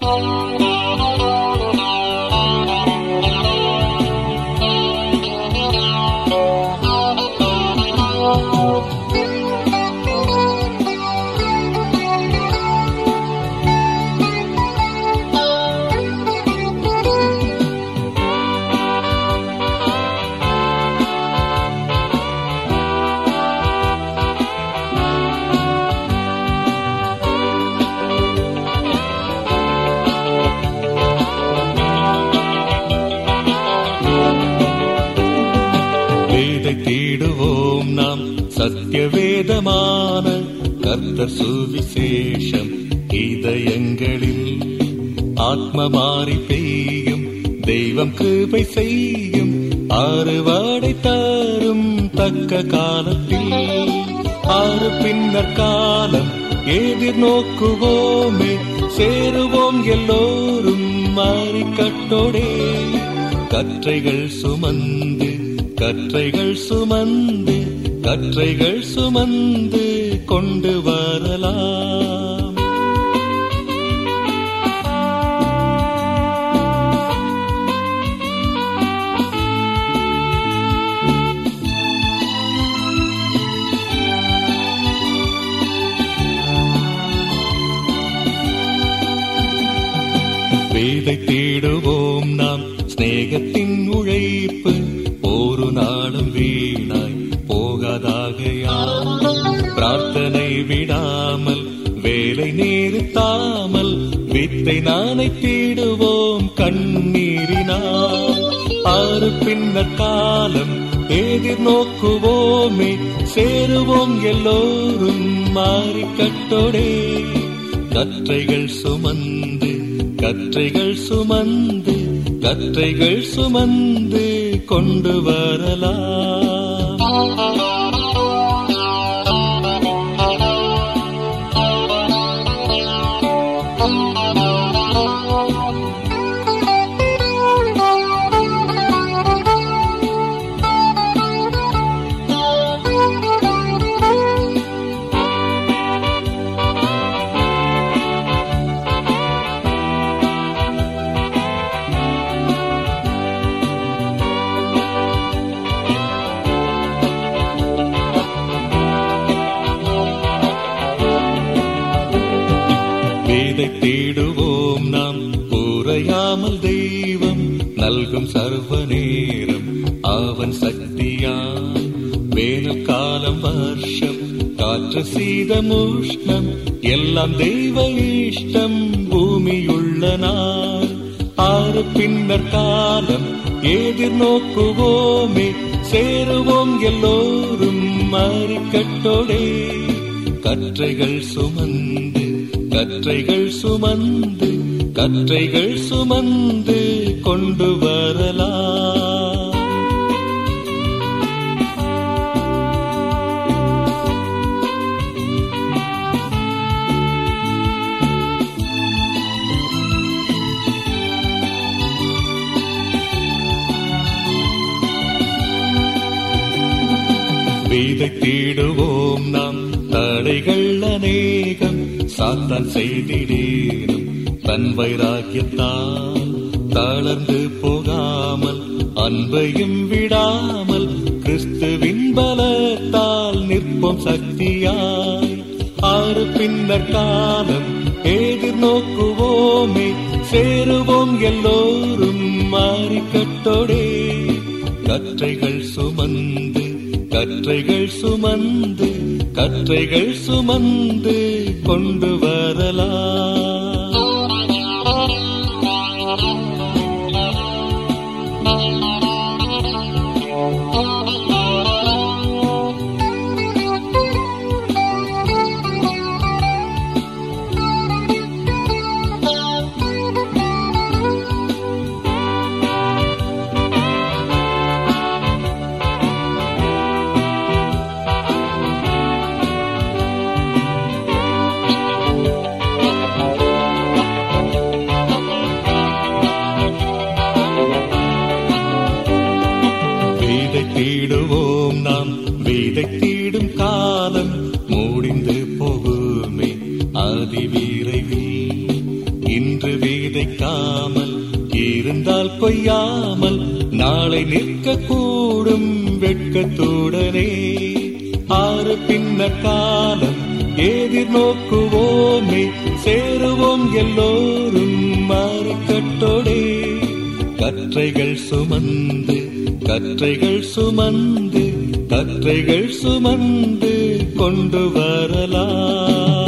வேதை தேடுவோம் நாம் சத்திய வேதமான கர்த்தர் சுவிசேஷம் இதயங்களில் ஆத்ம மாறி பெய்யும் தெய்வம் கிருபை செய்யும் அறுவடை தரும் தக்க காலத்தில் ஆறு பின்னர் காலம் எதிர்நோக்குவோமே சேருவோம் எல்லோரும் மாறிக்கட்டோடே கற்றைகள் சுமந்து கற்றைகள் சுமந்து கற்றைகள் சுமந்து கொண்டு வரலாம் வேதை தேடுவோம் நாம் சிநேகத்தின் உழைப்பு ஒரு நாளும் வீணாய் போகாதாகையால் பிரார்த்தனை விடாமல் வேலை நிறுத்தாமல் வித்தை நானை தேடுவோம் கண்ணீரினால் ஆறு பின்னர் காலம் எதிர்நோக்குவோமே சேருவோம் எல்லோரும் மாறிக்கட்டோடே கற்றைகள் சுமந்து கற்றைகள் சுமந்து கற்றைகள் சுமந்து கொண்டு வரலாம் வேதை தேடுவோம் நாம் குறையாமல் தெய்வம் நல்கும் சர்வ நேரம் அவன் சக்தியாய் வேனல் காலம் வருஷம் காற்று சீதம் உஷ்ணம் எல்லாம் தெய்வ இஷ்டம் பூமியுள்ள நாள் ஆறு பின்னர் காலம் எதிர்நோக்குவோமே சேருவோம் எல்லோரும் மாறிக்கட்டோடே கற்றைகள் சுமந்து கற்றைகள் சுமந்து கற்றைகள் சுமந்து கொண்டு வரலாம் வேதை தேடுவோம் நாம் தடைகள் அநேகம் சாத்தான் செய்திடேனும் தன் வைராக்கியத்தால் தளர்ந்து போகாமல் அன்பையும் விடாமல் கிறிஸ்துவின் பலத்தால் நிற்போம் சக்தியாய் ஆறு பின்னர் காலம் எதிர்நோக்குவோமே சேருவோம் எல்லோரும் மாறிக்கட்டோடே கற்றைகள் சுமந்து கற்றைகள் சுமந்து கற்றைகள் சுமந்து கொண்டு வரலாம் விதைக்காமல் இருந்தால் கொய்யாமல் நாளை நிற்க கூடும் வெட்கத்துடனே ஆறு பின்ன காலம் எதிர்நோக்குவோமே சேருவோம் எல்லோரும் மாறுக்கட்டோடே கற்றைகள் சுமந்து கற்றைகள் சுமந்து கற்றைகள் சுமந்து கொண்டு வரலாம்